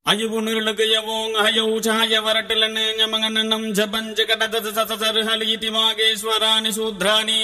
अयिपुनिर्लकयवोङ् हयौषाय वरटिलन् ञमगणनं च पञ्चकटतसससर्हलीति वागेश्वराणि शूद्राणि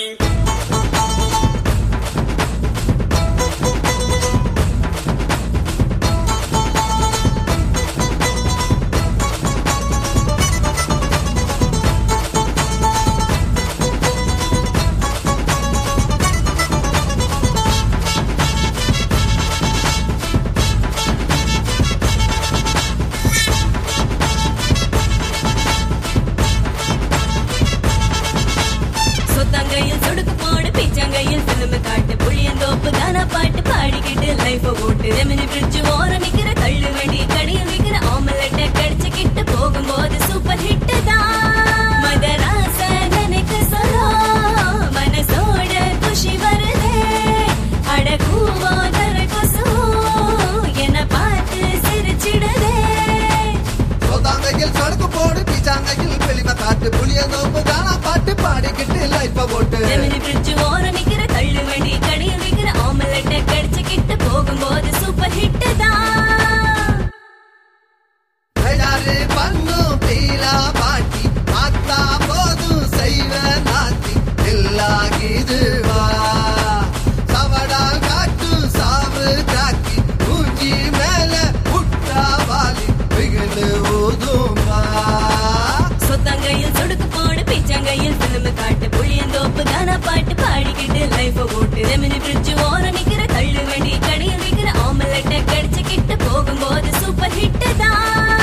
சொத்தங்கையில் சொடுக்கு போடு பிச்சங்கையில் பிலிம் காட்டு புளியந்தோப்பு தானா பாட்டு பாடிக்கிட்டு லைஃப ஓட்டு ரெமினி பிரிட்ஜ் ஓர நிக்கிற தள்ளு வண்டி கடையில் விக்கிற ஆம்லெட்ட கடிச்சுக்கிட்டு போகும்போது சூப்பர் ஹிட் தான் மதராச நினைக்க சொல்லோ மனசோட குஷி வருதே அட கூவாதர கொசு என்ன பார்த்து சிரிச்சிடுதே சொதாங்கையில் சடுக்கு போடு பிச்சாங்கையில் வெளிம காட்டு புளியந்தோப்பு தானா பாட்டு பாடிக்கிட்டு லைஃப போட்டு ரெமினி பிரிட்ஜ் ஓர நிக்கிற தள்ளு வண்டி கடையில் விக்கிற ஆம்லெட்ட கடிச்சுக்கிட்டு போகும்போது சூப்பர் ஹிட் தான் தயாரு பண்ணும் பீலா பாட்டி பார்த்தா போதும் செய்வ நாத்தி இல்லாகிது வா சவடால் காட்டு சாவு காக்கி மூஞ்சி மேல புட்டா வாலி விகுந்து ஊதும் வா சொத்தங்கையில் சொடுக்கு போடு பிச்சங்கையில் பிலிம் காட்டு புளியந்தோப்பு தானா பாட்டு பாடிக்கிட்டு லைஃப ஓட்டு ரெமினி பிரிட்ஜ் ஓர நிக்கிற தள்ளு வண்டி கடையில் விக்கிற ஆம்லெட்ட கடிச்சுக்கிட்டு போகும்போது சூப்பர் ஹிட் தான்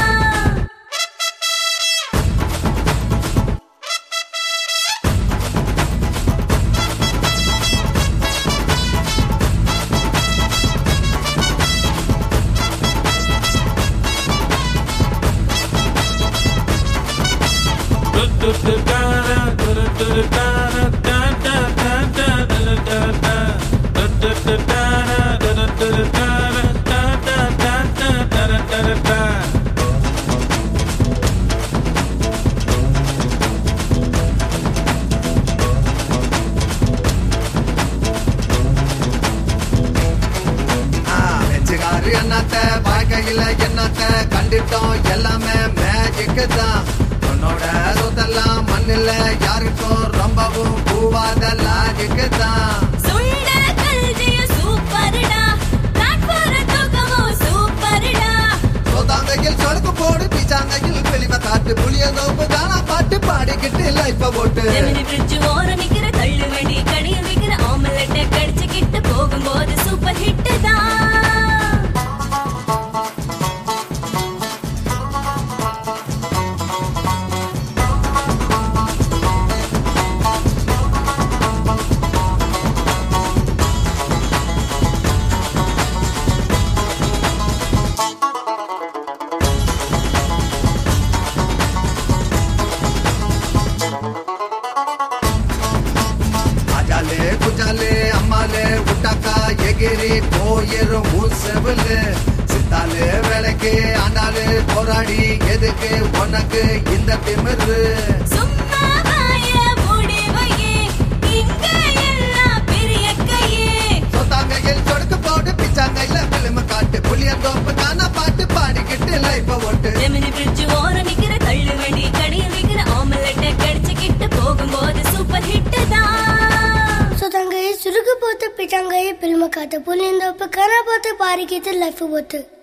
வெச்சுகாரு என்னத்த வாழ்க்கையில என்னத்த கண்டிட்டோம் எல்லாமே மேஜிக் தான் உன்னோட சொத்தெல்லாம் மண்ணில் யாருக்கும் ரொம்பவும் பூவாத லாஜிக் தான் சுண்ட கல்ஜிய சூப்பர்டா பிளாட்ஃபார தூக்கமும் சூப்பர்டா சொதாங்கையில் சொடுக்கு போடு பிச்சாங்கையில் வெளிம காட்டு புளியந்தோப்பு தானா பாட்டு பாடிக்கிட்டு லைஃப போட்டு ரெமினி பிரிட்ஜ் ஓர நிக்கிற தள்ளு வண்டி கடையில் விக்கிற ஆம்லெட்ட கடிச்சுக்கிட்டு போகும்போது சூப்பர் ஹிட் தான் அஜாலே குஜாலே அம்மாலே உட்டாக்கா எகிரி போயிரும் ஊசெவலு சித்தாலே வேலைக்கு ஆண்டாலே போராடி எதுக்கு உனக்கு இந்த திமிரு சும்மா வாய மூடி வையே இங்க எல்லாம் பெரிய கையே சொத்தாங்கையில் சொடுக்கு போடு பிச்சாங்கையில பிலிம காட்டு புளியந்தோப்பு தானா பாட்டு பாடிக்கிட்டு லைஃப ஓட்டு ரெமினி பிரிட்ஜ் ஓர நிக்கிற தள்ளு வண்டி கடையில் விக்கிற ஆம்லெட்ட கடிச்சுக்கிட்டு போகும்போது சூப்பர் ஹிட் தான் சுத்தங்காಯಿ ಸುರುಗು ಪೋತು ಪಿಟಂಗಾಯಿ ಪಿಲ್ಮ ಕಾತು ಪುಲಿಂದೊಪ್ಪು ಕನ ಪೋತು ಪಾರಿಕಿತು ಲೈಫ್ ಬೋತು